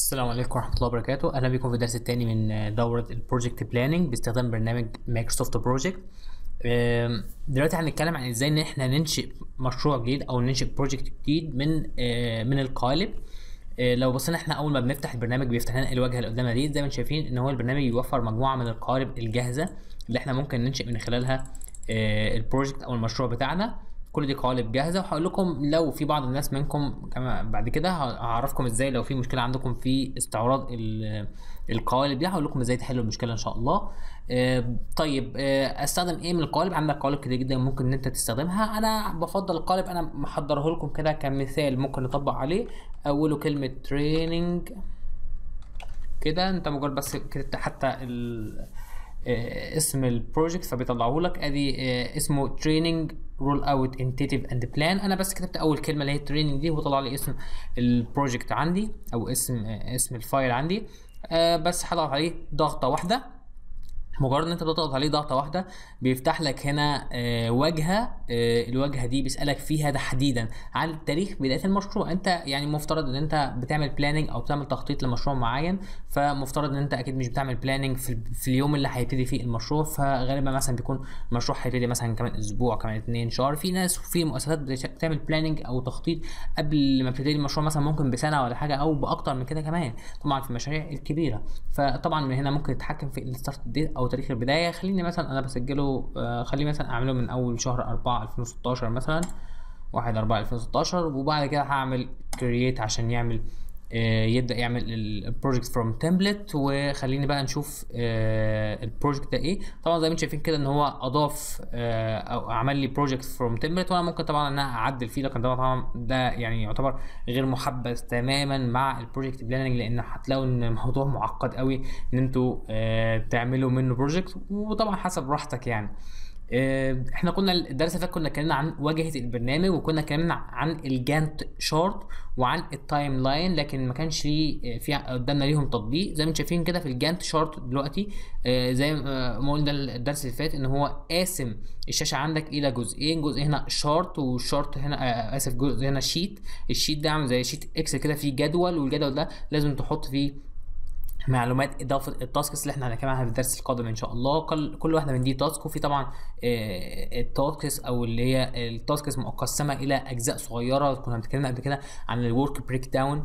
السلام عليكم ورحمة الله وبركاته أهلا بكم في الدرس الثاني من دورة البروجكت بلاننج باستخدام برنامج مايكروسوفت بروجكت آم، دلوقتي هنتكلم عن ازاي ان احنا ننشئ مشروع جديد او ننشئ بروجكت جديد من آه، من القالب آه، لو بصينا احنا اول ما بنفتح البرنامج بيفتح لنا الواجهه اللي قدامنا دي زي ما انتم شايفين ان هو البرنامج يوفر مجموعه من القوالب الجاهزه اللي احنا ممكن ننشئ من خلالها آه، البروجكت او المشروع بتاعنا كل دي قوالب جاهزه وهقول لكم لو في بعض الناس منكم كما بعد كده هعرفكم ازاي لو في مشكله عندكم في استعراض ال- القوالب دي هقول لكم ازاي تحلوا المشكله ان شاء الله آه، طيب آه، استخدم ايه من القوالب عندك قوالب كتير جدا ممكن ان انت تستخدمها انا بفضل القالب انا محضره لكم كده كمثال ممكن نطبق عليه اوله كلمه تريننج كده انت مجرد بس كتبت حتى ال آه، اسم البروجكت فبيطلعه لك ادي آه، اسمه تريننج رول اوت انتيتيف اند بلان انا بس كتبت اول كلمه اللي هي تريننج دي وطلع لي اسم البروجكت عندي او اسم آه، اسم الفايل عندي آه، بس هضغط عليه ضغطه واحده مجرد ان انت بتضغط عليه ضغطه واحده بيفتح لك هنا آه، واجهه آه، الواجهه دي بيسالك فيها تحديدا عن تاريخ بدايه المشروع انت يعني مفترض ان انت بتعمل بلاننج او بتعمل تخطيط لمشروع معين فمفترض ان انت اكيد مش بتعمل بلاننج في, في اليوم اللي هيبتدي فيه المشروع فغالبا مثلا بيكون المشروع هيبتدي مثلا كمان اسبوع كمان اتنين شهر في ناس وفي مؤسسات بتش- بتعمل بلاننج او تخطيط قبل ما بتبتدي المشروع مثلا ممكن بسنه ولا حاجه او باكتر من كده كمان طبعا في المشاريع الكبيره فطبعا من هنا ممكن تتحكم في الستارت ديت او تاريخ البدايه خليني مثلا انا بسجله آه، خليني مثلا اعمله من اول شهر 4 2016 مثلا 1 4 2016 وبعد كده هعمل كرييت عشان يعمل آه، يبدا يعمل البروجكت فروم تمبلت وخليني بقى نشوف البروجكت ده ايه طبعا زي ما انتم شايفين كده ان هو اضاف آه، او عمل لي بروجكت فروم تمبلت وانا ممكن طبعا ان انا اعدل فيه لكن ده طبعا ده يعني يعتبر غير محبذ تماما مع البروجكت بلاننج لان هتلاقوا ان الموضوع معقد قوي ان انتوا آه، تعملوا منه بروجكت وطبعا حسب راحتك يعني آه، احنا كنا الدرس اللي فات كنا اتكلمنا عن واجهه البرنامج وكنا اتكلمنا عن الجانت شارت وعن التايم لاين لكن ما كانش ليه آه، في قدامنا ليهم تطبيق زي ما انتم شايفين كده في الجانت شارت دلوقتي آه، زي ما ما قلنا الدرس اللي فات ان هو قاسم الشاشه عندك الى جزئين جزء هنا شارت والشارت هنا آه، اسف جزء هنا شيت الشيت ده عامل زي شيت اكسل كده فيه جدول والجدول ده لازم تحط فيه معلومات اضافه التاسكس اللي احنا هنتكلم عنها في الدرس القادم ان شاء الله كل, كل واحده من دي تاسك وفي طبعا آه، التاسكس او اللي هي التاسكس مقسمه الى اجزاء صغيره كنا بنتكلم قبل كده عن الورك بريك داون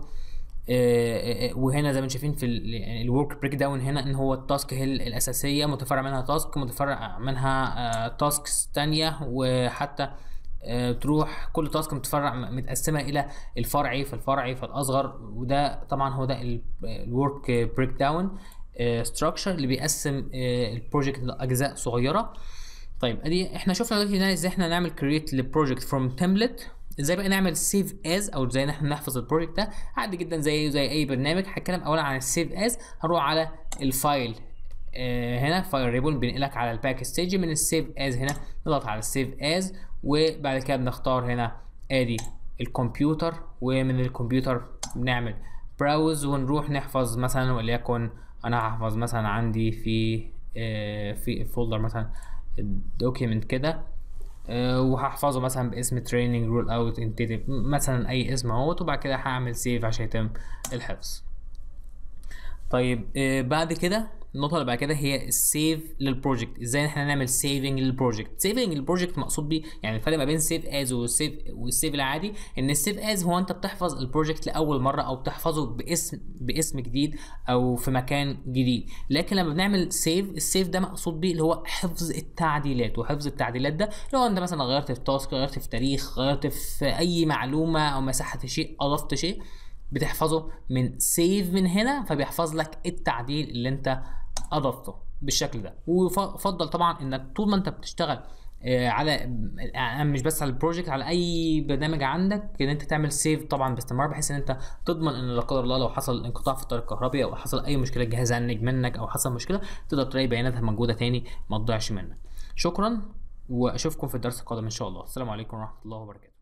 وهنا زي ما انتم شايفين في الورك بريك داون هنا ان هو التاسك هي الاساسيه متفرع منها تاسك متفرع منها تاسكس تانية وحتى آه، تروح كل تاسك متفرع متقسمه الى الفرعي فالفرعي فالاصغر وده طبعا هو ده الورك بريك داون ستراكشر اللي بيقسم البروجكت لاجزاء صغيره طيب ادي احنا شفنا دلوقتي هنا ازاي احنا نعمل كرييت لبروجكت فروم تمبلت ازاي بقى نعمل سيف از او ازاي ان احنا نحفظ البروجكت ده عادي جدا زي زي اي برنامج هتكلم اولا عن السيف از هروح على الفايل آه، هنا فايل ريبون بينقلك على الباك ستيج من السيف از هنا نضغط على السيف از وبعد كده بنختار هنا ادي الكمبيوتر ومن الكمبيوتر بنعمل براوز ونروح نحفظ مثلا وليكن انا هحفظ مثلا عندي في آه، في فولدر مثلا دوكيمنت كده آه، وهحفظه مثلا باسم تريننج رول اوت انتيتيف مثلا اي اسم اهوت وبعد كده هعمل سيف عشان يتم الحفظ طيب آه، بعد كده النقطة اللي بعد كده هي السيف للبروجكت ازاي احنا نعمل سيفنج للبروجكت سيفنج للبروجكت مقصود بيه يعني الفرق ما بين سيف از والسيف والسيف العادي ان السيف از هو انت بتحفظ البروجكت لاول مرة او بتحفظه باسم باسم جديد او في مكان جديد لكن لما بنعمل سيف السيف ده مقصود بيه اللي هو حفظ التعديلات وحفظ التعديلات ده لو انت مثلا غيرت في تاسك غيرت في تاريخ غيرت في اي معلومة او مسحت شيء اضفت شيء بتحفظه من سيف من هنا فبيحفظ لك التعديل اللي انت اضفته بالشكل ده وفضل طبعا انك طول ما انت بتشتغل آه، على آه، مش بس على البروجكت على اي برنامج عندك ان انت تعمل سيف طبعا باستمرار بحيث ان انت تضمن ان لا قدر الله لو حصل انقطاع في الطريق الكهربي او حصل اي مشكله الجهاز هنج منك او حصل مشكله تقدر تلاقي بياناتها موجوده تاني ما تضيعش منك شكرا واشوفكم في الدرس القادم ان شاء الله السلام عليكم ورحمه الله وبركاته